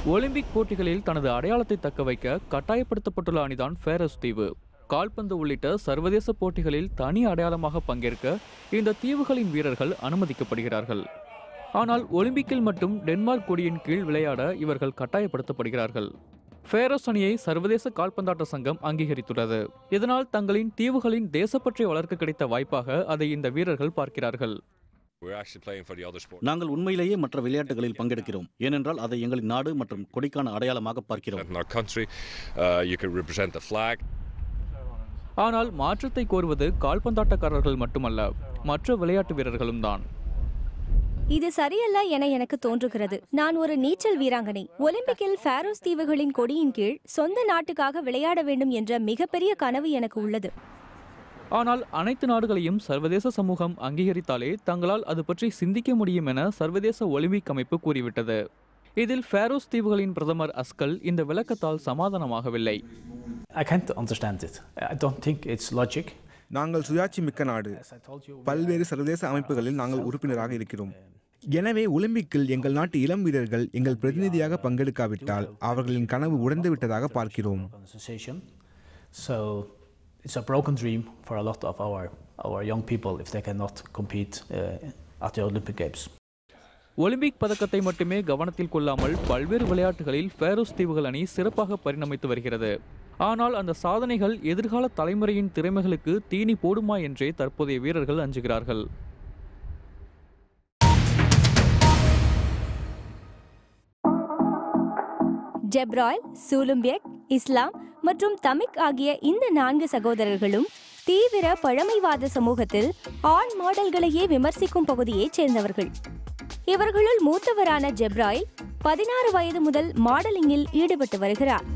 Olympic போட்டிகளில் தனது அடையாளத்தை தக்க வைக்க கட்டாயப்படுத்தப்பட்டுள்ள அணிதான் ஃபேரஸ் தீவு கால்பந்து உள்ளிட்ட சர்வதேச போட்டிகளில் தனி அடையாளமாக பங்கேற்க இந்த தீவுகளின் வீரர்கள் அனுமதிக்கப்படுகிறார்கள் ஆனால் ஒலிம்பிக்கில் மட்டும் டென்மார்க் கொடியின் கீழ் விளையாட இவர்கள் கட்டாயப்படுத்தப்படுகிறார்கள் ஃபேரஸ் அணியை சர்வதேச கால்பந்தாட்ட சங்கம் அங்கீகரித்துள்ளது இதனால் தங்களின் தீவுகளின் தேசப்பற்றை வளர்க்க கிடைத்த வாய்ப்பாக அதை இந்த வீரர்கள் பார்க்கிறார்கள் We're actually playing for the other sport. நாங்கள் உண்மையிலேயே மற்ற விளையாட்டுகளில் பங்கெடுக்கிறோம் ஏனென்றால் அதை எங்களின் நாடு மற்றும் கொடிக்கான அடையாளமாக பார்க்கிறோம் In our country, uh, you can represent the flag. ஆனால் மாற்றத்தை கோருவது கால்பந்தாட்டக்காரர்கள் மட்டுமல்ல மற்ற விளையாட்டு வீரர்களும் தான் இது சரியல்ல என எனக்கு தோன்றுகிறது நான் ஒரு நீச்சல் வீராங்கனை ஒலிம்பிக்கில் ஃபேரோஸ் தீவுகளின் கொடியின் கீழ் சொந்த நாட்டுக்காக விளையாட வேண்டும் என்ற மிகப்பெரிய கனவு எனக்கு உள்ளது ஆனால் அனைத்து நாடுகளையும் சர்வதேச சமூகம் அங்கீகரித்தாலே தங்களால் அது பற்றி சிந்திக்க முடியும் என சர்வதேச ஒலிம்பிக் அமைப்பு கூறிவிட்டது இதில் ஃபேரோஸ் தீவுகளின் பிரதமர் அஸ்கல் இந்த விளக்கத்தால் சமாதானமாகவில்லை I can't understand it. I don't think it's logic. நாங்கள் சுயாட்சி மிக்க நாடு As I told you, we பல்வேறு சர்வதேச அமைப்புகளில் நாங்கள் உறுப்பினராக இருக்கிறோம் எனவே ஒலிம்பிக்கில் எங்கள் நாட்டு இளம் வீரர்கள் எங்கள் பிரதிநிதியாக பங்கெடுக்காவிட்டால் அவர்களின் கனவு உடைந்து விட்டதாக பார்க்கிறோம் association. So it's a broken dream for a lot of our, our young people if they cannot compete uh, at the Olympic Games. Olympic பதக்கத்தை மட்டுமே கவனத்தில் கொள்ளாமல் பல்வேறு விளையாட்டுகளில் ஃபேரோஸ் தீவுகள் அணி சிறப்பாக பரிணமித்து வருகிறது ஆனால் அந்த சாதனைகள் எதிர்கால தலைமுறையின் திறமைகளுக்கு தீனி போடுமா என்றே தற்போதைய வீரர்கள் அஞ்சுகிறார்கள் ஜெப்ராயில் சூலும்பியக் இஸ்லாம் மற்றும் தமிக் ஆகிய இந்த நான்கு சகோதரர்களும் தீவிர பழமைவாத சமூகத்தில் ஆண் மாடல்களையே விமர்சிக்கும் பகுதியைச் சேர்ந்தவர்கள் இவர்களுள் மூத்தவரான ஜெப்ராயில் பதினாறு வயது முதல் மாடலிங்கில் ஈடுபட்டு வருகிறார்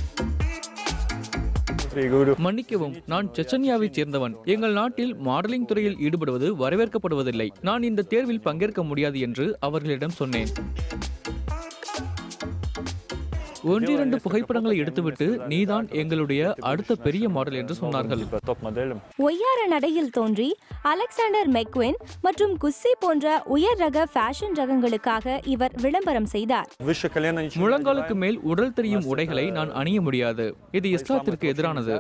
மன்னிக்கவும் நான் செச்சன்யாவைச் சேர்ந்தவன் எங்கள் நாட்டில் மாடலிங் துறையில் ஈடுபடுவது வரவேற்கப்படுவதில்லை நான் இந்த தேர்வில் பங்கேற்க முடியாது என்று அவர்களிடம் சொன்னேன் ஒன்றிரண்டு புகைப்படங்களை எடுத்துவிட்டு நீதான் எங்களுடைய அடுத்த பெரிய மாடல் என்று சொன்னார்கள் ஒய்யார நடையில் தோன்றி அலெக்சாண்டர் மெக்வின் மற்றும் குஸ்ஸி போன்ற உயர் ரக ஃபேஷன் ரகங்களுக்காக இவர் விளம்பரம் செய்தார் முழங்காலுக்கு மேல் உடல் தெரியும் உடைகளை நான் அணிய முடியாது இது இஸ்லாத்திற்கு எதிரானது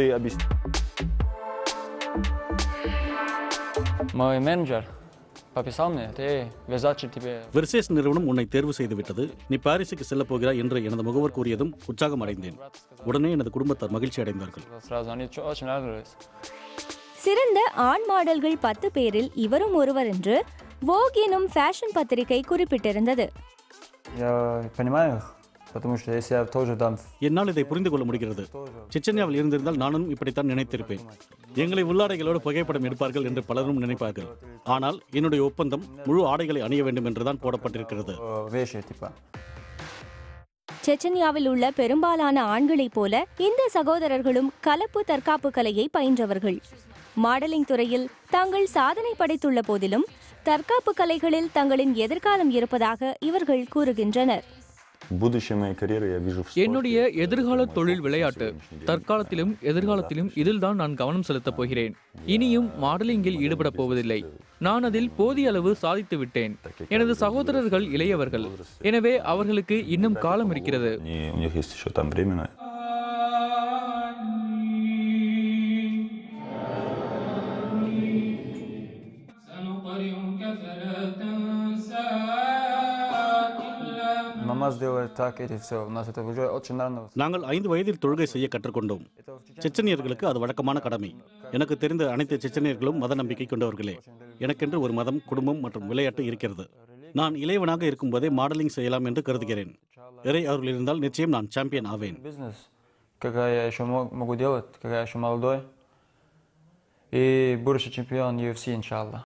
Мой менеджер пописал мне, ты Versace тебе வெர்சேஸ் நிறுவனம் உன்னை தேர்வு செய்து விட்டது நீ பாரிஸுக்கு செல்லப் போகிறாய் என்று எனது முகவர் கூறியதும் உற்சாகம் அடைந்தேன் உடனே எனது குடும்பத்தார் மகிழ்ச்சி அடைந்தார்கள் сразу, они чё- очень радовались. சிறந்த ஆண் மாடல்கள் பத்து பேரில் இவரும் ஒருவர் என்று வோக் எனும் ஃபேஷன் பத்திரிகை குறிப்பிட்டிருந்தது Я понимаю их, потому что если я тоже дам என்னால் இதை புரிந்து கொள்ள முடிகிறது செச்சன்யாவில் இருந்திருந்தால் நானும் இப்படித்தான் நினைத்திருப்பேன் எங்களை உள்ளாடைகளோடு புகைப்படம் எடுப்பார்கள் என்று பலரும் நினைப்பார்கள் ஆனால் என்னுடைய ஒப்பந்தம் முழு ஆடைகளை அணிய வேண்டும் என்றுதான் போடப்பட்டிருக்கிறது э, вещи, типа, செச்சன்யாவில் உள்ள பெரும்பாலான ஆண்களைப் போல இந்த சகோதரர்களும் கலப்பு தற்காப்பு கலையை பயின்றவர்கள் மாடலிங் துறையில் தாங்கள் சாதனை படைத்துள்ள போதிலும் தற்காப்பு கலைகளில் தங்களின் எதிர்காலம் இருப்பதாக இவர்கள் கூறுகின்றனர் Будущее моей карьеры я вижу в спорте. என்னுடைய எதிர்கால தொழில் விளையாட்டு தற்காலத்திலும் எதிர்காலத்திலும் இதில்தான் நான் கவனம் செலுத்தப் போகிறேன் இனியும் மாடலிங்கில் ஈடுபடப் போவதில்லை நான் அதில் போதிய அளவு சாதித்து விட்டேன் எனது சகோதரர்கள் இளையவர்கள் எனவே அவர்களுக்கு இன்னும் காலம் இருக்கிறது Они, у них есть еще там время. мама сделает так, эти все. У нас это уже очень рано. நாங்கள் ஐந்து வயதில் தொழுகை செய்ய கற்றுக்கொண்டோம் செச்சனியர்களுக்கு அது வழக்கமான கடமை எனக்கு தெரிந்த அனைத்து செச்சனியர்களும் மத நம்பிக்கை கொண்டவர்களே எனக்கென்று ஒரு மதம் குடும்பம் மற்றும் விளையாட்டு இருக்கிறது நான் இளையவனாக இருக்கும்போதே மாடலிங் செய்யலாம் என்று கருதுகிறேன் இறை அவர்கள் இருந்தால் நிச்சயம் நான் சாம்பியன் ஆவேன் Бизнес, когда я еще мог- могу делать, когда я еще молодой. И будущий чемпион UFC, иншаллах.